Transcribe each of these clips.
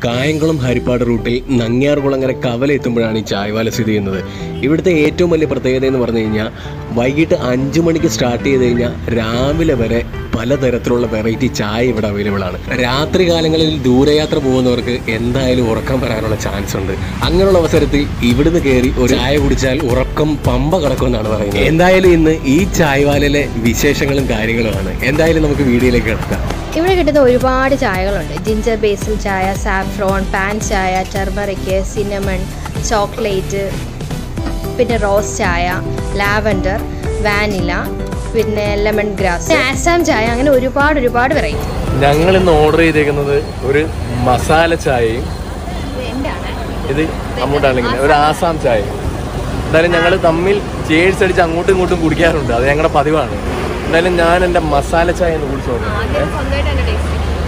കായംകുളം ഹരിപ്പാട് റൂട്ടിൽ നങ്ങ്യാർകുളങ്ങര കവല എത്തുമ്പോഴാണ് ഈ ചായവാല സ്ഥിതി ചെയ്യുന്നത് ഇവിടുത്തെ ഏറ്റവും വലിയ പ്രത്യേകത എന്ന് പറഞ്ഞു കഴിഞ്ഞാൽ വൈകിട്ട് അഞ്ചു മണിക്ക് സ്റ്റാർട്ട് ചെയ്ത് കഴിഞ്ഞാൽ രാവിലെ വരെ പലതരത്തിലുള്ള വെറൈറ്റി ചായ ഇവിടെ അവൈലബിൾ ആണ് രാത്രി കാലങ്ങളിൽ ദൂരയാത്ര പോകുന്നവർക്ക് എന്തായാലും ഉറക്കം വരാനുള്ള ചാൻസ് ഉണ്ട് അങ്ങനെയുള്ള അവസരത്തിൽ ഇവിടുന്ന് കയറി ഒരു ചായ കുടിച്ചാൽ ഉറക്കം പമ്പ കിടക്കുമെന്നാണ് പറയുന്നത് എന്തായാലും ഇന്ന് ഈ ചായവാലിലെ വിശേഷങ്ങളും കാര്യങ്ങളുമാണ് എന്തായാലും നമുക്ക് വീഡിയോയിലേക്ക് കിടക്കാം ഇവിടെ കിട്ടുന്ന ഒരുപാട് ചായകളുണ്ട് ജിഞ്ചർ ബേസിൽ ചായ സാഫ്രോൺ പാൻ ചായ ടർമറിക് സിനമൺ ചോക്ലേറ്റ് പിന്നെ റോസ് ചായ ലാവൻഡർ വാനില പിന്നെ ലെമൺ ഗ്രാസ് ആസാം ചായ അങ്ങനെ ഒരുപാട് ഒരുപാട് വെറൈറ്റി ഞങ്ങൾ ഇന്ന് ഓർഡർ ചെയ്തേക്കുന്നത് ഒരു മസാല ചായയും ഇത് അങ്ങോട്ടാണെങ്കിൽ ഒരു ആസാം ചായ എന്തായാലും ഞങ്ങൾ തമ്മിൽ ചേഴ്സ് അടിച്ച് അങ്ങോട്ടും ഇങ്ങോട്ടും കുടിക്കാറുണ്ട് അത് ഞങ്ങളുടെ പതിവാണ് എന്തായാലും ഞാൻ എൻ്റെ മസാല ചായ ഒന്ന് കുടിച്ചു നോക്കാം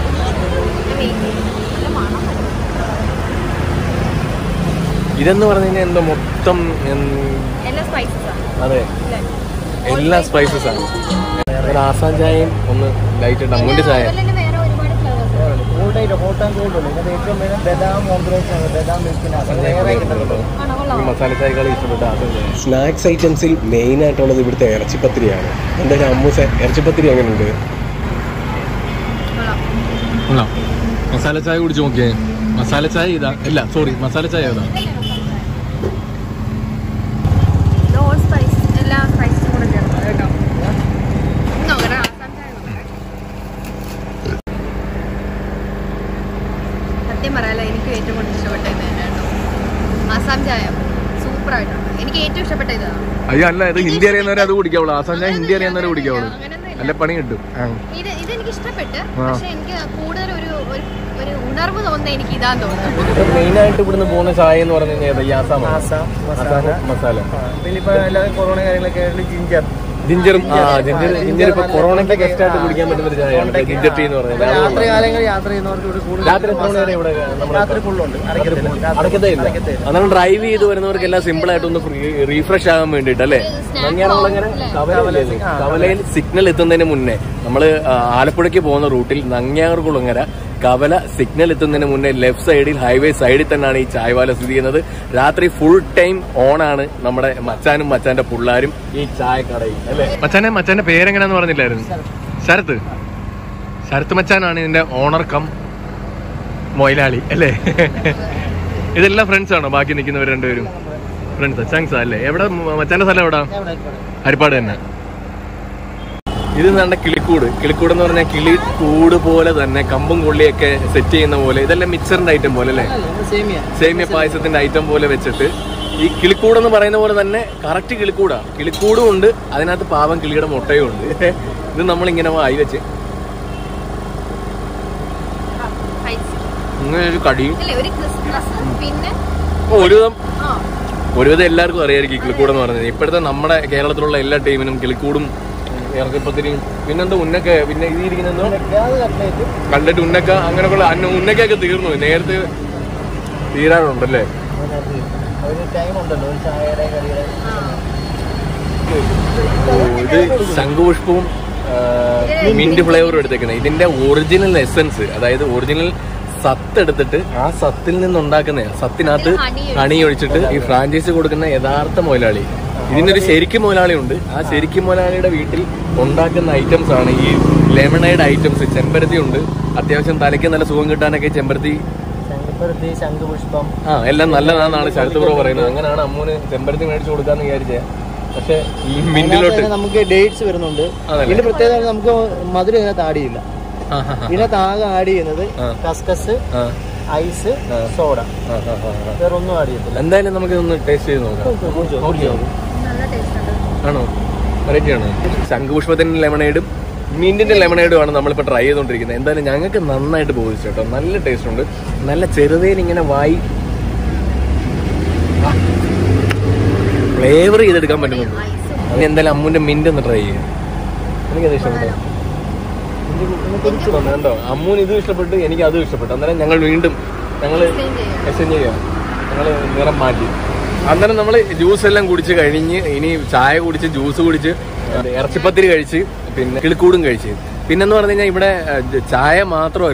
ഇതെന്ന് പറഞ്ഞു കഴിഞ്ഞാൽ എന്തോ മൊത്തം എൻ- അതെ എല്ലാ സ്പൈസസ് ആണ് ഒരു ആസാം ചായയും ഒന്ന് ലൈറ്റ് ഉണ്ട് അമ്മൂൻ്റെ ചായ ഈ മസാല ചായക്കാൾ ഇഷ്ടപ്പെട്ട ആസാം ചായ സ്നാക്സ് ഐറ്റംസിൽ മെയിൻ ആയിട്ടുള്ളത് ഇവിടുത്തെ ഇറച്ചിപ്പത്തിരിയാണ് എന്തായാലും അമ്മൂസ ഇറച്ചിപ്പത്തിരി എങ്ങനെയുണ്ട് കൊള്ളാം മസാല ചായ കുടിച്ച് നോക്കിയേ മസാല ചായ ഇതാ അല്ല സോറി മസാല ചായ ഏതാ എല്ലാ സ്പൈസും കൂടെ ചേർത്ത് കേട്ടോ നോക്കട്ടെ ആസാം ചായ നോക്കട്ടെ സത്യം പറയാലോ എനിക്ക് ഏറ്റവും കൂടുതൽ ഇഷ്ടപ്പെട്ടത് ഇത് തന്നെ കേട്ടോ ആസാം ചായ സൂപ്പർ ആയിട്ടുണ്ട് എനിക്ക് ഏറ്റവും ഇഷ്ടപ്പെട്ട ഇതാണ് അയ്യോ അല്ല ഇത് ഹിന്ദി അറിയുന്നവരെ അത് കുടിക്കാവുള്ളൂ ആസാം ചായ ഹിന്ദി അറിയുന്നവരെ കുടിക്കാവുള്ളൂ അങ്ങനെയൊന്നുമില്ല. നല്ല പണി കിട്ടും ആ. ഇത് ഇത് എനിക്ക് ഇഷ്ടപ്പെട്ട് ആ. പക്ഷെ എനിക്ക് കൂടുതൽ ഒരു ഒരു- ഒരു ഉണർവ് തോന്നുന്നത് എനിക്ക് ഇതാന്ന് തോന്നുന്നു മെയിൻ ആയിട്ട് ഇവിടുന്ന് പോകുന്ന ചായ എന്ന് പറഞ്ഞു കഴിഞ്ഞാൽ ഈ ആസാം മസാല പിന്നിപ്പോ എല്ലാവരും കൊറോണ കാര്യങ്ങളൊക്കെ ആയിട്ട് ജിഞ്ചർ ജിഞ്ചറും ആ ജിഞ്ചർ ജിഞ്ചർ ഇപ്പൊ കൊറോണയ്ക്ക് ഗസ്റ്റ് ആയിട്ട് കുടിക്കാൻ പറ്റുന്ന ഒരു ചായയാണ് ജിഞ്ചർ ടീ എന്ന് പറയുന്നത് അത് രാത്രി കാലങ്ങളിൽ യാത്ര ചെയ്യുന്നവർക്ക് ഇവിടെ കൂടുതൽ രാത്രി എത്ര മണി വരെ ഇവിടെ നമ്മുടെ രാത്രി ഫുള്ളുണ്ട് അടയ്ക്കത്തില്ല അടക്കത്തേ ഇല്ല അതാണ് ഡ്രൈവ് ചെയ്ത് വരുന്നവർക്ക് എല്ലാം സിമ്പിൾ ആയിട്ട് ഒന്ന് റീഫ്രഷ് ആകാൻ വേണ്ടിട്ട് അല്ലേ നങ്ങ്യാറുകളങ്ങനെ കവലയില്ലേ? കവലയിൽ സിഗ്നൽ എത്തുന്നതിന് മുന്നേ നമ്മള് ആ, ആലപ്പുഴയ്ക്ക് പോകുന്ന റൂട്ടിൽ നങ്ങ്യാറുകുളങ്ങര കവല സിഗ്നൽ എത്തുന്നതിന് മുന്നേ ലെഫ്റ്റ് സൈഡിൽ ഹൈവേ സൈഡിൽ തന്നെയാണ് ഈ ചായവാല സ്ഥിതി ചെയ്യുന്നത് രാത്രി ഫുൾ ടൈം ഓൺ ആണ് നമ്മുടെ മച്ചാനും മച്ചാന്റെ പിള്ളാരും ഈ ചായക്കടയിൽ അല്ലേ മച്ചാനെ മച്ചാന്റെ പേരെങ്ങനെയാന്ന് പറഞ്ഞില്ലായിരുന്നു ശരത്ത് ശരത്ത് മച്ചാനാണ് ഇതിന്റെ ഓണർ കം മൊയിലാളി അല്ലേ ഇതെല്ലാം ഫ്രണ്ട്സ് ആണോ ബാക്കി നിൽക്കുന്നവർ രണ്ടുപേരും ഫ്രണ്ട്സ് ചങ്സ് അല്ലേ എവിടെ മ- മച്ചാന്റെ സ്ഥലം എവിടാ ഹരിപ്പാട് തന്നെ ഇത് നല്ല കിളിക്കൂട് കിളിക്കൂട് എന്ന് പറഞ്ഞാൽ കിളി കൂട് പോലെ തന്നെ കമ്പും കൊള്ളിയൊക്കെ സെറ്റ് ചെയ്യുന്ന പോലെ ഇതെല്ലാം മിക്സറിന്റെ ഐറ്റം പോലെ അല്ലേ സേമിയ സേമിയ പായസത്തിന്റെ ഐറ്റം പോലെ വെച്ചിട്ട് ഈ കിളിക്കൂട് എന്ന് പറയുന്ന പോലെ തന്നെ കറക്റ്റ് കിളിക്കൂടാ കിളിക്കൂടും ഉണ്ട് അതിനകത്ത് പാവം കിളിയുടെ മുട്ടയും ഉണ്ട് ഇത് നമ്മളിങ്ങനെ വായി വെച്ച് ഇങ്ങനെ ഒരു കടിയും അല്ലേ ഒരു ക്രിസ്മസ് പിന്നെ ഒരുവിധം ആ ഒരുവിധം എല്ലാവർക്കും അറിയായിരിക്കും കിളിക്കൂട് എന്ന് പറഞ്ഞത് ഇപ്പോഴത്തെ നമ്മുടെ കേരളത്തിലുള്ള എല്ലാ ടീമിനും കിളിക്കൂടും ഇറക്കപ്പത്തിരിയും പിന്നെന്താ ഉന്നക്ക പിന്നെ ഇത് ഇരിക്കുന്നതോ കട്ട്ലേറ്റ് കണ്ടിട്ട് ഉന്നക്ക അങ്ങനെയൊക്കെയുള്ള അന്ന ഉന്നക്കൊക്കെ തീർന്നു നേരത്തെ തീരാറുണ്ടല്ലേ ഒരു ടൈം ഉണ്ടല്ലോ ഒരു ചായയുടെ കറിയുടെ ഓ, ഇത് ശംഖുപുഷ്പവും മിന്റ് ഫ്ലേവറും എടുത്തേക്കുന്നത് ഇതിന്റെ ഒറിജിനൽ എസൻസ് അതായത് ഒറിജിനൽ സത്ത് എടുത്തിട്ട് ആ സത്തിൽ നിന്നുണ്ടാക്കുന്ന സത്തിനകത്ത് ഹണി ഒഴിച്ചിട്ട് ഈ ഫ്രാഞ്ചൈസി കൊടുക്കുന്ന യഥാർത്ഥ മുതലാളി ഇതിനൊരു ശരിക്കും മുതലാളി ഉണ്ട് ആ ശരിക്കും മുതലാളിയുടെ വീട്ടിൽ ഉണ്ടാക്കുന്ന ഐറ്റംസ് ആണ് ഈ ലെമണൈഡ് ഐറ്റംസ് ചെമ്പരത്തി ഉണ്ട് അത്യാവശ്യം തലയ്ക്ക് നല്ല സുഖം കിട്ടാനൊക്കെ ചെമ്പരത്തി ശംഖുപുരത്തി ശംഖുപുഷ്പം ആ എല്ലാം നല്ലതാണെന്നാണ് ശരത് ബ്രോ പറയുന്നത് അങ്ങനെയാണ് അമ്മൂന് ചെമ്പരത്തി മേടിച്ചു കൊടുക്കാന്ന് വിചാരിച്ചേ പക്ഷെ ഈ മിന്റിലോട്ട് അതിനകത്ത് നമുക്ക് ഡേറ്റ്സ് വരുന്നുണ്ട് അതല്ലേ? ഇതിന്റെ പ്രത്യേകത നമുക്ക് മധുരം ഇതിനകത്ത് ആഡ് ചെയ്യില്ല ആ, ആ, ആ. ഇതിനകത്ത് ആകെ ആഡ് ചെയ്യുന്നത് ആ. കസ്കസ് ആ, ഐസ് ആ. സോഡ ആ, ആ, ആ, ആ. വേറെ ഒന്നും ആഡ് ചെയ്യത്തില്ല എന്തായാലും നമുക്ക് ഇതൊന്ന് ടേസ്റ്റ് ചെയ്ത് നോക്കാം നോക്കിയോ? നല്ല ടേസ്റ്റ് ഉണ്ട് ആണോ വെറൈറ്റി ആണോ ശംഖുപുഷ്പത്തിന്റെ ലെമണേഡും മീനിന്റെ ലെമണേഡും ആണ് നമ്മളിപ്പോൾ ട്രൈ ചെയ്തുകൊണ്ടിരിക്കുന്നത് എന്തായാലും ഞങ്ങൾക്ക് നന്നായിട്ട് ബോധിച്ചു കേട്ടോ നല്ല ടേസ്റ്റ് ഉണ്ട് നല്ല ചെറുതേൻ ഇങ്ങനെ വായി ഫ്ലേവർ ചെയ്തെടുക്കാൻ പറ്റുന്നുണ്ട് ഇനി എന്തായാലും അമ്മുന്റെ മിന്റ് ഒന്ന് ട്രൈ ചെയ്യാം എനിക്കത് ഇഷ്ടപ്പെട്ടു കണ്ടോ അമ്മൂന് ഇതും ഇഷ്ടപ്പെട്ടു എനിക്ക് അതും ഇഷ്ടപ്പെട്ടു അന്നേരം ഞങ്ങൾ വീണ്ടും ഞങ്ങൾ എക്സ്ചേഞ്ച് ചെയ്യാം ഞങ്ങൾ നിറം മാറ്റി അന്നേരം നമ്മൾ ജ്യൂസ് എല്ലാം കുടിച്ച് കഴിഞ്ഞ് ഇനി ചായ കുടിച്ച് ജ്യൂസ് കുടിച്ച് ഇറച്ചിപ്പത്തിരി കഴിച്ച് പിന്നെ കിളിക്കൂടും കഴിച്ച് പിന്നെന്ന് പറഞ്ഞു കഴിഞ്ഞാൽ ഇവിടെ ഏഹ്, ചായ മാത്രമല്ല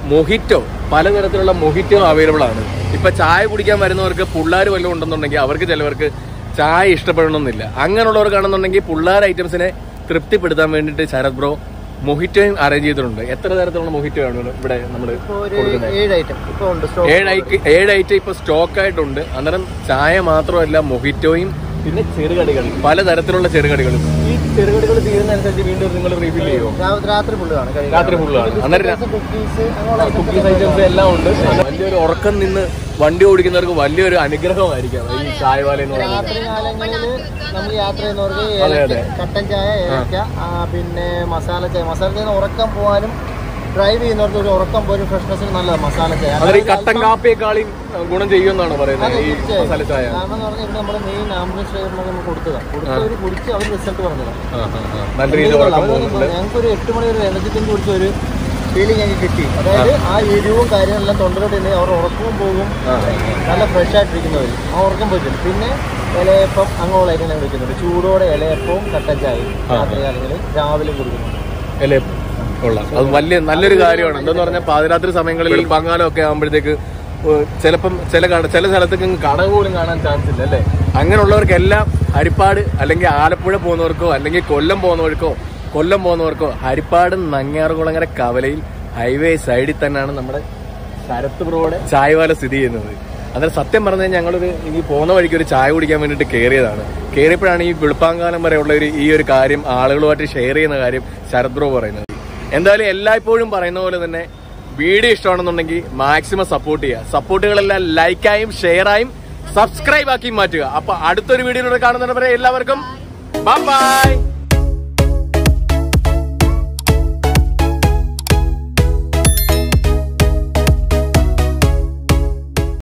മൊഹിറ്റോ പലതരത്തിലുള്ള മൊഹിറ്റോ അവൈലബിൾ ആണ് ഇപ്പൊ ചായ കുടിക്കാൻ വരുന്നവർക്ക് പിള്ളേർ വല്ലതും ഉണ്ടെന്നുണ്ടെങ്കിൽ അവർക്ക് ചിലവർക്ക് ചായ ഇഷ്ടപ്പെടണമെന്നില്ല അങ്ങനെയുള്ളവർക്കാണെന്നുണ്ടെങ്കിൽ പിള്ളേർ ഐറ്റംസിനെ തൃപ്തിപ്പെടുത്താൻ വേണ്ടിയിട്ട് ശരത് ബ്രോ മൊഹിറ്റോയും അറേഞ്ച് ചെയ്തിട്ടുണ്ട് എത്ര തരത്തിലുള്ള മൊഹിറ്റോ ആണ് ഇവിടെ നമ്മൾ ഇപ്പൊ ഒരു ഏഴ് ഐറ്റം ഇപ്പൊ ഉണ്ട് സ്റ്റോക്ക് ഏഴ് ഐക്ക് ഏഴ് ഐറ്റം ഇപ്പൊ സ്റ്റോക്ക് ആയിട്ടുണ്ട് അന്നേരം ചായ മാത്രമല്ല മൊഹിറ്റോയും പിന്നെ ചെറുകടികൾ പലതരത്തിലുള്ള ചെറുകടികളും ഈ ചെറുകടികൾ തീരുന്നതനുസരിച്ച് വീണ്ടും നിങ്ങൾ റീഫിൽ ചെയ്യുമോ രാത്രി ഫുള്ളാണ് കഴിക്കാൻ രാത്രി ഫുള്ളാണ് അന്നേരം കുക്കീസ് അങ്ങനെയുള്ള കുക്കീസ് ഐറ്റംസ് എല്ലാം ഉണ്ട് വലിയൊരു ഉറക്കം നിന്ന് വണ്ടി ഓടിക്കുന്നവർക്ക് വലിയൊരു അനുഗ്രഹമായിരിക്കാം ഈ ചായവാല എന്ന് പറയുന്നത് രാത്രി കാലങ്ങളിൽ നമ്മൾ യാത്ര ചെയ്യുന്നവർക്ക് അതെ, ഏലക്ക, അതെ. കട്ടൻ ചായ ഏലക്ക ആ, പിന്നെ മസാല ചായ മസാല ചായ ഉറക്കം പോകാനും ഡ്രൈവ് ചെയ്യുന്നവർക്ക് ഒരു ഉറക്കം പോലും ഫ്രഷ്നെസ്സിന് നല്ലതാണ് മസാല ചായ അന്നേരം ഈ കട്ടൻ കാപ്പിയെക്കാളും ഗുണം ചെയ്യുമെന്നാണ് പറയുന്നത് അതെ, ഈ തീർച്ചയായും. മസാല ചായ കാരണം എന്ന് പറഞ്ഞാൽ ഇവിടെ നമ്മുടെ മെയിൻ ആംബുലൻസ് ഡ്രൈവറിനൊക്കെ നമ്മൾ കൊടുത്തതാണ് കൊടുത്തവർ കുടിച്ച് അവർ റിസൾട്ട് പറഞ്ഞതാണ് ആ, ആ, ആ. നല്ല രീതിയിൽ ഉറക്കം പോകുന്നുണ്ട് ഞങ്ങൾക്ക് ഒരു എട്ട് മണി ഒരു എനർജി ഡ്രിങ്ക് കുടിച്ച ഒരു ഫീലിംഗ് ഞങ്ങൾക്ക് കിട്ടി അതായത് ആ എരിവും കാര്യങ്ങളെല്ലാം തൊണ്ടലോട്ട് തന്നെ അവർ ഉറക്കവും പോകും ആ. നല്ല ഫ്രഷ് ആയിട്ടിരിക്കുന്നവർ ആ ഉറക്കം പോയിട്ടുണ്ട് പിന്നെ ഇലയപ്പം അങ്ങനെയുള്ള ഐറ്റം ഞങ്ങൾ വെക്കുന്നുണ്ട് ചൂടോടെ ഇലയപ്പവും കട്ടൻ ചായയും രാത്രി കാലങ്ങളിൽ രാവിലെ കുടിക്കുന്നുണ്ട് അല്ലേ കൊള്ളാം അത് വലിയ നല്ലൊരു കാര്യമാണ് എന്താന്ന് പറഞ്ഞാൽ പാതിരാത്രി സമയങ്ങളിൽ പങ്കാലം ഒക്കെ ആകുമ്പോഴത്തേക്ക് ചിലപ്പം ചില കട ചില സ്ഥലത്തേക്ക് കട പോലും കാണാൻ ചാൻസ് ഇല്ല അല്ലേ അങ്ങനെയുള്ളവർക്കെല്ലാം ഹരിപ്പാട് അല്ലെങ്കിൽ ആലപ്പുഴ പോകുന്നവർക്കോ അല്ലെങ്കിൽ കൊല്ലം പോകുന്നവർക്കോ കൊല്ലം പോകുന്നവർക്കോ ഹരിപ്പാട് നങ്ങ്യാറുകുളങ്ങര കവലയിൽ ഹൈവേ സൈഡിൽ തന്നെയാണ് നമ്മുടെ ശരത്ത് ബ്രോയുടെ ചായവാല സ്ഥിതി ചെയ്യുന്നത് അന്നേരം സത്യം പറഞ്ഞാൽ ഞങ്ങളൊരു ഈ പോകുന്ന വഴിക്ക് ഒരു ചായ കുടിക്കാൻ വേണ്ടിയിട്ട് കയറിയതാണ് കയറിയപ്പോഴാണ് ഈ വെളുപ്പാങ്കാലം വരെയുള്ള ഒരു ഈ ഒരു കാര്യം ആളുകളുമായിട്ട് ഷെയർ ചെയ്യുന്ന കാര്യം ശരത് ബ്രോ പറയുന്നത് എന്തായാലും എല്ലായ്പ്പോഴും പറയുന്ന പോലെ തന്നെ വീഡിയോ ഇഷ്ടമാണെന്നുണ്ടെങ്കിൽ മാക്സിമം സപ്പോർട്ട് ചെയ്യുക സപ്പോർട്ടുകളെല്ലാം ലൈക്കായും ഷെയറായും സബ്സ്ക്രൈബ് ആക്കി മാറ്റുക അപ്പൊ അടുത്തൊരു വീഡിയോയിലൂടെ കാണുന്നവരെ എല്ലാവർക്കും ബൈ